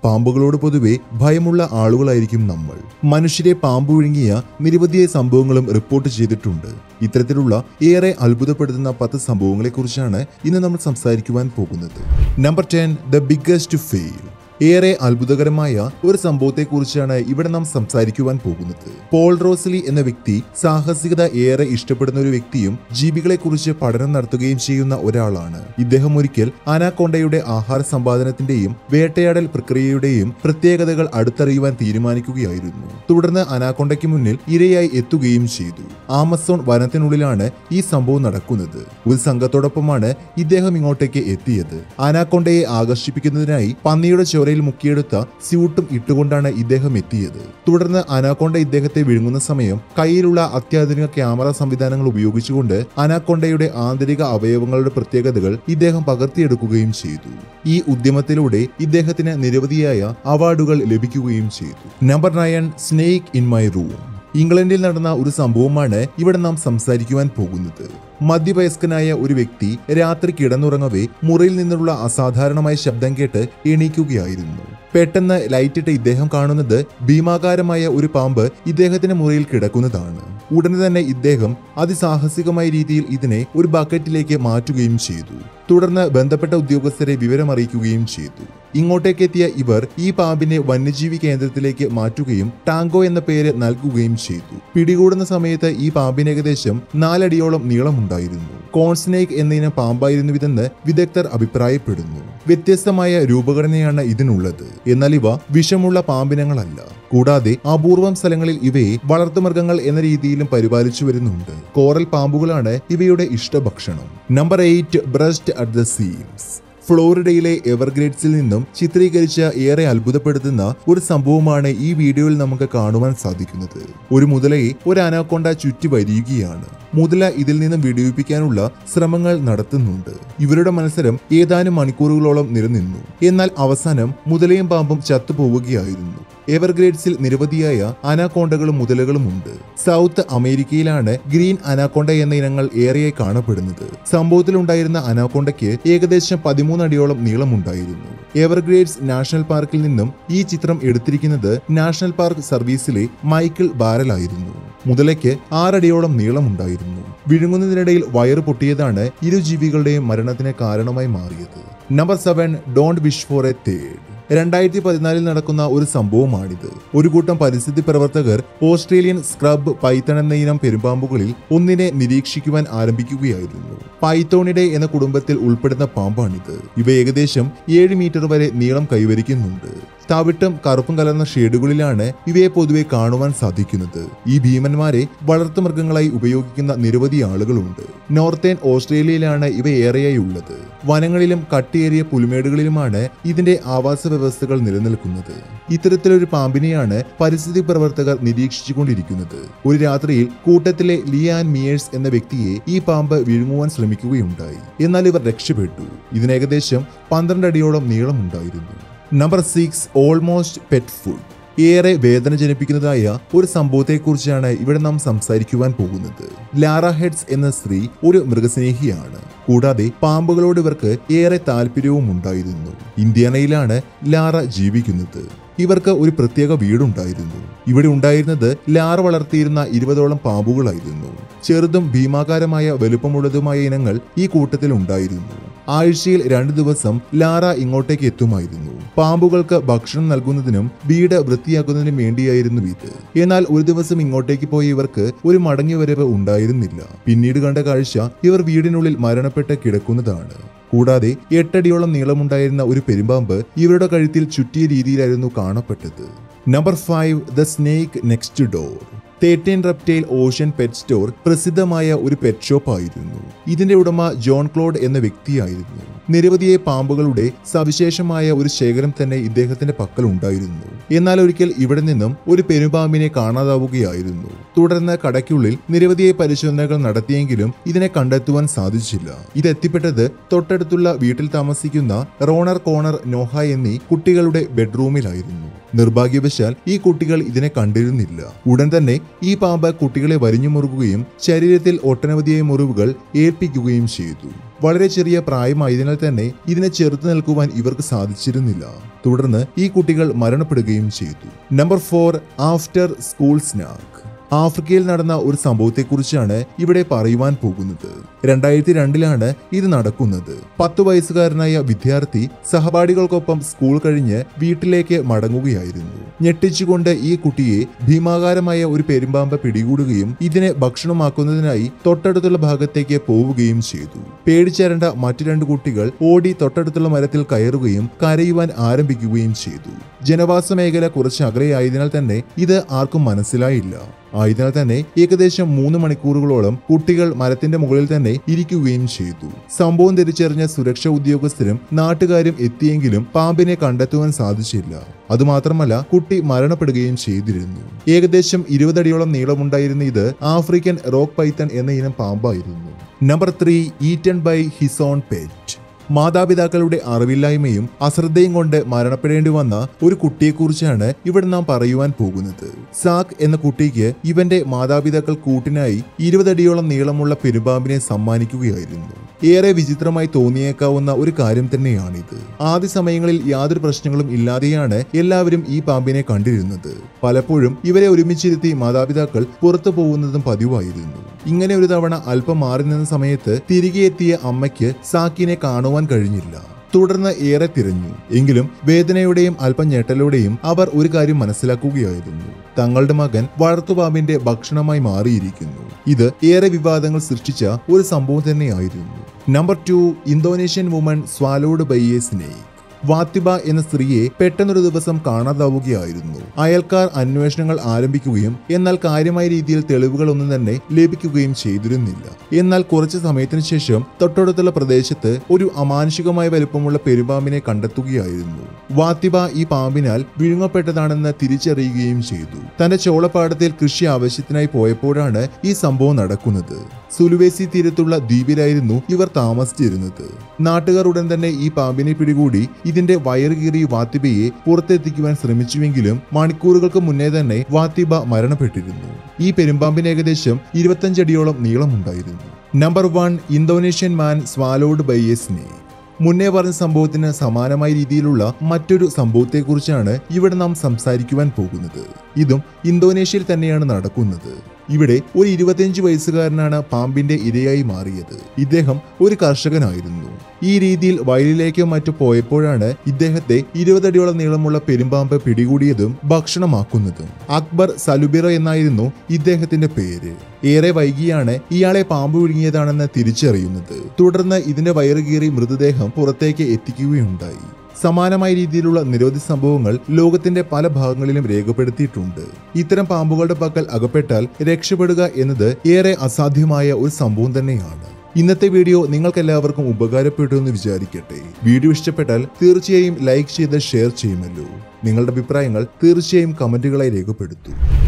പാമ്പുകളോട് പൊതുവെ ഭയമുള്ള ആളുകളായിരിക്കും നമ്മൾ മനുഷ്യരെ പാമ്പ് വിഴുങ്ങിയ നിരവധി സംഭവങ്ങളും റിപ്പോർട്ട് ചെയ്തിട്ടുണ്ട് ഇത്തരത്തിലുള്ള ഏറെ അത്ഭുതപ്പെടുത്തുന്ന പത്ത് സംഭവങ്ങളെക്കുറിച്ചാണ് ഇന്ന് നമ്മൾ സംസാരിക്കുവാൻ പോകുന്നത് number ten the biggest fail ഏറെ അത്ഭുതകരമായ ഒരു സംഭവത്തെക്കുറിച്ചാണ് ഇവിടെ നാം സംസാരിക്കുവാൻ പോകുന്നത് പോൾ റോസ്ലി എന്ന വ്യക്തി സാഹസികത ഏറെ ഇഷ്ടപ്പെടുന്ന ഒരു വ്യക്തിയും ജീവികളെക്കുറിച്ച് പഠനം നടത്തുകയും ചെയ്യുന്ന ഒരാളാണ് ഇദ്ദേഹം ഒരിക്കൽ അനാക്കൊണ്ടയുടെ ആഹാര സമ്പാദനത്തിന്റെയും വേട്ടയാടൽ പ്രക്രിയയുടെയും പ്രത്യേകതകൾ അടുത്തറിയുവാൻ തീരുമാനിക്കുകയായിരുന്നു തുടർന്ന് അനാക്കൊണ്ടയ്ക്ക് മുന്നിൽ ഇരയായി എത്തുകയും ചെയ്തു ആമസോൺ വനത്തിനുള്ളിലാണ് ഈ സംഭവം നടക്കുന്നത് ഒരു സംഘത്തോടൊപ്പമാണ് ഇദ്ദേഹം ഇങ്ങോട്ടേക്ക് എത്തിയത് അനാക്കൊണ്ടയെ ആകർഷിപ്പിക്കുന്നതിനായി പന്നിയുടെ ചോരയിൽ മുക്കിയെടുത്ത സ്യൂട്ടും ഇട്ടുകൊണ്ടാണ് ഇദ്ദേഹം എത്തിയത് തുടർന്ന് അനാക്കൊണ്ട ഇദ്ദേഹത്തെ വിഴുങ്ങുന്ന സമയം കയ്യിലുള്ള അത്യാധുനിക ക്യാമറ സംവിധാനങ്ങൾ ഉപയോഗിച്ചുകൊണ്ട് അനാക്കൊണ്ടയുടെ ആന്തരിക അവയവങ്ങളുടെ പ്രത്യേകതകൾ ഇദ്ദേഹം പകർത്തിയെടുക്കുകയും ചെയ്തു ഈ ഉദ്യമത്തിലൂടെ ഇദ്ദേഹത്തിന് നിരവധിയായ അവാർഡുകൾ ലഭിക്കുകയും ചെയ്തു number nine snake in my room ഇംഗ്ലണ്ടിൽ നടന്ന ഒരു സംഭവമാണ് ഇവിടെ നാം സംസാരിക്കുവാൻ പോകുന്നത് മധ്യവയസ്കനായ ഒരു വ്യക്തി രാത്രി കിടന്നുറങ്ങവേ മുറിയിൽ നിന്നുള്ള അസാധാരണമായ ശബ്ദം കേട്ട് എണീക്കുകയായിരുന്നു പെട്ടെന്ന് ലൈറ്റിട്ട് ഇദ്ദേഹം കാണുന്നത് ഭീമാകാരമായ ഒരു പാമ്പ് ഇദ്ദേഹത്തിന്റെ മുറിയിൽ കിടക്കുന്നതാണ് ഉടനെ തന്നെ ഇദ്ദേഹം അതിസാഹസികമായ രീതിയിൽ ഇതിനെ ഒരു ബക്കറ്റിലേക്ക് മാറ്റുകയും ചെയ്തു തുടർന്ന് ബന്ധപ്പെട്ട ഉദ്യോഗസ്ഥരെ വിവരമറിയിക്കുകയും ചെയ്തു ഇങ്ങോട്ടേക്ക് എത്തിയ ഇവർ ഈ പാമ്പിനെ വന്യജീവി കേന്ദ്രത്തിലേക്ക് മാറ്റുകയും ടാങ്കോ എന്ന പേര് നൽകുകയും ചെയ്തു പിടികൂടുന്ന സമയത്ത് ഈ പാമ്പിന് ഏകദേശം നാലടിയോളം നീളമുണ്ടായിരുന്നു കോൺസ്നേക്ക് എന്നതിന് പാമ്പായിരുന്നുവിതെന്ന് വിദഗ്ധർ അഭിപ്രായപ്പെടുന്നു വ്യത്യസ്തമായ രൂപഘടനയാണ് ഇതിനുള്ളത് എന്നാൽ ഇവ വിഷമുള്ള പാമ്പിനങ്ങളല്ല കൂടാതെ അപൂർവം സ്ഥലങ്ങളിൽ ഇവയെ വളർത്തുമൃഗങ്ങൾ എന്ന രീതിയിലും പരിപാലിച്ചു വരുന്നുണ്ട് കോറൽ പാമ്പുകളാണ് ഇവയുടെ ഇഷ്ടഭക്ഷണം number eight burst at the seams ഫ്ലോറിഡയിലെ എവർഗ്രേഡ്സിൽ നിന്നും ചിത്രീകരിച്ച ഏറെ അത്ഭുതപ്പെടുത്തുന്ന ഒരു സംഭവമാണ് ഈ വീഡിയോയിൽ നമുക്ക് കാണുവാൻ സാധിക്കുന്നത് ഒരു മുതലയെ ഒരു അനാക്കൊണ്ട ചുറ്റി വരികയാണ് മുതല ഇതിൽ നിന്നും വിടിവിപ്പിക്കാനുള്ള ശ്രമങ്ങൾ നടത്തുന്നുണ്ട് ഇവരുടെ മത്സരം ഏതാനും മണിക്കൂറുകളോളം നിലനിന്നു എന്നാൽ അവസാനം മുതലയും പാമ്പും ചത്തുപോവുകയായിരുന്നു എവർഗ്രേഡ്സിൽ നിരവധിയായ അനാക്കോണ്ടകളും മുതലകളും ഉണ്ട് സൗത്ത് അമേരിക്കയിലാണ് ഗ്രീൻ അനാക്കോണ്ട എന്ന ഇനങ്ങൾ ഏറെയായി കാണപ്പെടുന്നത് സംഭവത്തിലുണ്ടായിരുന്ന അനാക്കോണ്ടയ്ക്ക് ഏകദേശം പതിമൂന്ന് അടിയോളം നീളമുണ്ടായിരുന്നു എവർഗ്രേഡ്സ് നാഷണൽ പാർക്കിൽ നിന്നും ഈ ചിത്രം എടുത്തിരിക്കുന്നത് നാഷണൽ പാർക്ക് സർവീസിലെ മൈക്കിൾ ബാരലായിരുന്നു മുതലയ്ക്ക് ആറടിയോളം നീളമുണ്ടായിരുന്നു വിഴുങ്ങുന്നതിനിടയിൽ വയറ് പൊട്ടിയതാണ് ഇരു ജീവികളുടെയും മരണത്തിന് കാരണമായി മാറിയത് number seven don't wish for a third രണ്ടായിരത്തി പതിനാലിൽ നടക്കുന്ന ഒരു സംഭവമാണിത് ഒരു കൂട്ടം പരിസ്ഥിതി പ്രവർത്തകർ ഓസ്ട്രേലിയൻ സ്ക്രബ് പൈത്തൺ എന്ന ഇനം പെരുമ്പാമ്പുകളിൽ ഒന്നിനെ നിരീക്ഷിക്കുവാൻ ആരംഭിക്കുകയായിരുന്നു പൈത്തോണിഡെ എന്ന കുടുംബത്തിൽ ഉൾപ്പെടുന്ന പാമ്പാണിത് ഇവ ഏകദേശം ഏഴ് മീറ്റർ വരെ നീളം കൈവരിക്കുന്നുണ്ട് തവിട്ടും കറുപ്പും കലർന്ന ഷെയ്ഡുകളിലാണ് ഇവയെ പൊതുവെ കാണുവാൻ സാധിക്കുന്നത് ഈ ഭീമന്മാരെ വളർത്തുമൃഗങ്ങളായി ഉപയോഗിക്കുന്ന നിരവധി ആളുകളുണ്ട് നോർത്തേൺ ഓസ്ട്രേലിയയിലാണ് ഇവ ഏറെയായി ഉള്ളത് വനങ്ങളിലും കട്ടിയേറിയ പുൽമേടുകളിലുമാണ് ഇതിന്റെ ആവാസ വ്യവസ്ഥകൾ നിലനിൽക്കുന്നത് ഇത്തരത്തിലൊരു പാമ്പിനെയാണ് പരിസ്ഥിതി പ്രവർത്തകർ നിരീക്ഷിച്ചുകൊണ്ടിരിക്കുന്നത് ഒരു രാത്രിയിൽ കൂട്ടത്തിലെ ലിയാൻ മിയേഴ്സ് എന്ന വ്യക്തിയെ ഈ പാമ്പ് വിഴുങ്ങുവാൻ ശ്രമിക്കുകയുണ്ടായി എന്നാൽ ഇവർ രക്ഷപ്പെട്ടു ഇതിന് ഏകദേശം പന്ത്രണ്ട് അടിയോളം നീളമുണ്ടായിരുന്നു number six almost pet food ഏറെ വേദന ജനിപ്പിക്കുന്നതായ ഒരു സംഭവത്തെക്കുറിച്ചാണ് ഇവിടെ നാം സംസാരിക്കുവാൻ പോകുന്നത് ലാറ ഹെഡ്സ് എന്ന സ്ത്രീ ഒരു മൃഗസ്നേഹിയാണ് കൂടാതെ പാമ്പുകളോട് ഇവർക്ക് ഏറെ താല്പര്യവും ഉണ്ടായിരുന്നു ഇന്ത്യാനയിലാണ് ലാറ ജീവിക്കുന്നത് ഇവർക്ക് ഒരു പ്രത്യേക വീടുണ്ടായിരുന്നു ഇവിടെ ഉണ്ടായിരുന്നത് ലാറ വളർത്തിയിരുന്ന ഇരുപതോളം പാമ്പുകളായിരുന്നു ചെറുതും ഭീമാകാരമായ വലുപ്പമുള്ളതുമായ ഇനങ്ങൾ ഈ കൂട്ടത്തിൽ ഉണ്ടായിരുന്നു ആഴ്ചയിൽ രണ്ടു ദിവസം ലാറ ഇങ്ങോട്ടേക്ക് എത്തുമായിരുന്നു പാമ്പുകൾക്ക് ഭക്ഷണം നൽകുന്നതിനും വീട് വൃത്തിയാക്കുന്നതിനും വേണ്ടിയായിരുന്നു ഇത് എന്നാൽ ഒരു ദിവസം ഇങ്ങോട്ടേക്ക് പോയ ഇവർക്ക് ഒരു മടങ്ങിവരവ് ഉണ്ടായിരുന്നില്ല പിന്നീട് കണ്ട കാഴ്ച ഇവർ വീടിനുള്ളിൽ മരണപ്പെട്ട് കിടക്കുന്നതാണ് കൂടാതെ എട്ടടിയോളം നീളമുണ്ടായിരുന്ന ഒരു പെരുമ്പാമ്പ് ഇവരുടെ കഴുത്തിൽ ചുറ്റിയ രീതിയിലായിരുന്നു കാണപ്പെട്ടത് number five the snake next door thirteen reptile ocean pet store പ്രസിദ്ധമായ ഒരു പെറ്റ് ഷോപ്പ് ആയിരുന്നു ഇതിന്റെ ഉടമ ജോൺ ക്ലോഡ് എന്ന വ്യക്തിയായിരുന്നു നിരവധിയെ പാമ്പുകളുടെ സവിശേഷമായ ഒരു ശേഖരം തന്നെ ഇദ്ദേഹത്തിന്റെ പക്കൽ ഉണ്ടായിരുന്നു എന്നാൽ ഒരിക്കൽ ഇവിടെ നിന്നും ഒരു പെരുമ്പാമ്പിനെ കാണാതാവുകയായിരുന്നു തുടർന്ന് കടയ്ക്കുള്ളിൽ നിരവധിയെ പരിശോധനകൾ നടത്തിയെങ്കിലും ഇതിനെ കണ്ടെത്തുവാൻ സാധിച്ചില്ല ഇതെത്തിപ്പെട്ടത് തൊട്ടടുത്തുള്ള വീട്ടിൽ താമസിക്കുന്ന റോണർ കോണർ നോഹ എന്നീ കുട്ടികളുടെ ബെഡ്റൂമിലായിരുന്നു നിർഭാഗ്യവശാൽ ഈ കുട്ടികൾ ഇതിനെ കണ്ടിരുന്നില്ല ഉടൻ തന്നെ ഈ പാമ്പ് കുട്ടികളെ വരിഞ്ഞു മുറുകുകയും ശരീരത്തിൽ ഒട്ടനവധിയായ മുറിവുകൾ ഏൽപ്പിക്കുകയും ചെയ്തു വളരെ ചെറിയ പ്രായമായതിനാൽ തന്നെ ഇതിനെ ചെറുത്തു നിൽക്കുവാൻ ഇവർക്ക് സാധിച്ചിരുന്നില്ല തുടർന്ന് ഈ കുട്ടികൾ മരണപ്പെടുകയും ചെയ്തു number four after school snack ആഫ്രിക്കയിൽ നടന്ന ഒരു സംഭവത്തെക്കുറിച്ചാണ് ഇവിടെ പറയുവാൻ പോകുന്നത് രണ്ടായിരത്തി രണ്ടിലാണ് ഇത് നടക്കുന്നത് പത്തു വയസ്സുകാരനായ വിദ്യാർത്ഥി സഹപാഠികൾക്കൊപ്പം സ്കൂൾ കഴിഞ്ഞ് വീട്ടിലേക്ക് മടങ്ങുകയായിരുന്നു ഞെട്ടിച്ചുകൊണ്ട് ഈ കുട്ടിയെ ഭീമാകാരമായ ഒരു പെരുമ്പാമ്പ് പിടികൂടുകയും ഇതിനെ ഭക്ഷണമാക്കുന്നതിനായി തൊട്ടടുത്തുള്ള ഭാഗത്തേക്ക് പോവുകയും ചെയ്തു പേടിച്ചരണ്ട മറ്റു രണ്ട് കുട്ടികൾ ഓടി തൊട്ടടുത്തുള്ള മരത്തിൽ കയറുകയും കരയുവാൻ ആരംഭിക്കുകയും ചെയ്തു ജനവാസ മേഖല കുറച്ച് അകലെയായതിനാൽ തന്നെ ഇത് ആർക്കും മനസ്സിലായില്ല ആയതിനാൽ തന്നെ ഏകദേശം മൂന്ന് മണിക്കൂറുകളോളം കുട്ടികൾ മരത്തിന്റെ മുകളിൽ തന്നെ ഇരിക്കുകയും ചെയ്തു സംഭവം തിരിച്ചറിഞ്ഞ സുരക്ഷാ ഉദ്യോഗസ്ഥരും നാട്ടുകാരും എത്തിയെങ്കിലും പാമ്പിനെ കണ്ടെത്തുവാൻ സാധിച്ചില്ല അതുമാത്രമല്ല കുട്ടി മരണപ്പെടുകയും ചെയ്തിരുന്നു ഏകദേശം ഇരുപതടിയോളം നീളമുണ്ടായിരുന്ന ഇത് ആഫ്രിക്കൻ റോക്ക് പൈത്തൺ എന്ന ഇനം പാമ്പായിരുന്നു number three eaten by his own pet മാതാപിതാക്കളുടെ അറിവില്ലായ്മയും അശ്രദ്ധയും കൊണ്ട് മരണപ്പെടേണ്ടി വന്ന ഒരു കുട്ടിയെക്കുറിച്ചാണ് ഇവിടെ നാം പറയുവാൻ പോകുന്നത് സാക്ക് എന്ന കുട്ടിക്ക് ഇവന്റെ മാതാപിതാക്കൾ കൂട്ടിനായി ഇരുപതടിയോളം നീളമുള്ള പെരുമ്പാമ്പിനെ സമ്മാനിക്കുകയായിരുന്നു ഏറെ വിചിത്രമായി തോന്നിയേക്കാവുന്ന ഒരു കാര്യം തന്നെയാണിത് ആദ്യ സമയങ്ങളിൽ യാതൊരു പ്രശ്നങ്ങളും ഇല്ലാതെയാണ് എല്ലാവരും ഈ പാമ്പിനെ കണ്ടിരുന്നത് പലപ്പോഴും ഇവരെ ഒരുമിച്ചിരുത്തി മാതാപിതാക്കൾ പുറത്തു പോകുന്നതും പതിവായിരുന്നു ഇങ്ങനെ ഒരു തവണ അല്പം മാറി നിന്ന സമയത്ത് തിരികെ എത്തിയ അമ്മയ്ക്ക് സാക്കിനെ കാണുവാൻ കഴിഞ്ഞില്ല തുടർന്ന് ഏറെ തിരഞ്ഞു എങ്കിലും വേദനയുടെയും അല്പം ഞെട്ടലോടെയും അവർ ഒരു കാര്യം മനസ്സിലാക്കുകയായിരുന്നു തങ്ങളുടെ മകൻ വളർത്തുപാമ്പിന്റെ ഭക്ഷണമായി മാറിയിരിക്കുന്നു ഇത് ഏറെ വിവാദങ്ങൾ സൃഷ്ടിച്ച ഒരു സംഭവം തന്നെയായിരുന്നു number two Indonesian woman swallowed by a snake വാത്തിബ എന്ന സ്ത്രീയെ പെട്ടെന്നൊരു ദിവസം കാണാതാവുകയായിരുന്നു അയൽക്കാർ അന്വേഷണങ്ങൾ ആരംഭിക്കുകയും എന്നാൽ കാര്യമായ രീതിയിൽ തെളിവുകളൊന്നും തന്നെ ലഭിക്കുകയും ചെയ്തിരുന്നില്ല എന്നാൽ കുറച്ചു സമയത്തിന് ശേഷം തൊട്ടടുത്തുള്ള പ്രദേശത്ത് ഒരു അമാനുഷികമായ വലുപ്പമുള്ള പെരുമ്പാമ്പിനെ കണ്ടെത്തുകയായിരുന്നു വാത്തിബ ഈ പാമ്പിനാൽ വിഴുങ്ങപ്പെട്ടതാണെന്ന് തിരിച്ചറിയുകയും ചെയ്തു തന്റെ ചോളപ്പാടത്തിൽ കൃഷി ആവശ്യത്തിനായി പോയപ്പോഴാണ് ഈ സംഭവം നടക്കുന്നത് സുലുവേസി തീരത്തുള്ള ദ്വീപിലായിരുന്നു ഇവർ താമസിച്ചിരുന്നത് നാട്ടുകാർ ഉടൻ തന്നെ ഈ പാമ്പിനെ പിടികൂടി ഇതിന്റെ വയറുകീറി വാത്തിബയെ പുറത്തെത്തിക്കുവാൻ ശ്രമിച്ചുവെങ്കിലും മണിക്കൂറുകൾക്ക് മുന്നേ തന്നെ വാത്തിബ മരണപ്പെട്ടിരുന്നു ഈ പെരുമ്പാമ്പിന് ഏകദേശം ഇരുപത്തഞ്ചടിയോളം നീളമുണ്ടായിരുന്നു number one Indonesian man swallowed by a snake മുന്നേ പറഞ്ഞ സംഭവത്തിന് സമാനമായ രീതിയിലുള്ള മറ്റൊരു സംഭവത്തെക്കുറിച്ചാണ് ഇവിടെ നാം സംസാരിക്കുവാൻ പോകുന്നത് ഇതും ഇന്തോനേഷ്യയിൽ തന്നെയാണ് നടക്കുന്നത് ഇവിടെ ഒരു ഇരുപത്തിയഞ്ച് വയസ്സുകാരനാണ് പാമ്പിന്റെ ഇരയായി മാറിയത് ഇദ്ദേഹം ഒരു കർഷകനായിരുന്നു ഈ രീതിയിൽ വയലിലേക്കോ മറ്റു പോയപ്പോഴാണ് ഇദ്ദേഹത്തെ ഇരുപതടിയോളം നീളമുള്ള പെരുമ്പാമ്പ് പിടികൂടിയതും ഭക്ഷണമാക്കുന്നതും അക്ബർ സലുബിറ എന്നായിരുന്നു ഇദ്ദേഹത്തിന്റെ പേര് ഏറെ വൈകിയാണ് ഇയാളെ പാമ്പ് വിഴുങ്ങിയതാണെന്ന് തിരിച്ചറിയുന്നത് തുടർന്ന് ഇതിന്റെ വയറുകീറി മൃതദേഹം പുറത്തേക്ക് എത്തിക്കുകയുണ്ടായി സമാനമായ രീതിയിലുള്ള നിരവധി സംഭവങ്ങൾ ലോകത്തിന്റെ പല ഭാഗങ്ങളിലും രേഖപ്പെടുത്തിയിട്ടുണ്ട് ഇത്തരം പാമ്പുകളുടെ പക്കൽ അകപ്പെട്ടാൽ രക്ഷപ്പെടുക എന്നത് ഏറെ അസാധ്യമായ ഒരു സംഭവം തന്നെയാണ് ഇന്നത്തെ വീഡിയോ നിങ്ങൾക്ക് എല്ലാവർക്കും ഉപകാരപ്പെട്ടു എന്ന് വിചാരിക്കട്ടെ വീഡിയോ ഇഷ്ടപ്പെട്ടാൽ തീർച്ചയായും ലൈക്ക് ചെയ്ത് ഷെയർ ചെയ്യുമല്ലോ നിങ്ങളുടെ അഭിപ്രായങ്ങൾ തീർച്ചയായും കമന്റുകളായി രേഖപ്പെടുത്തൂ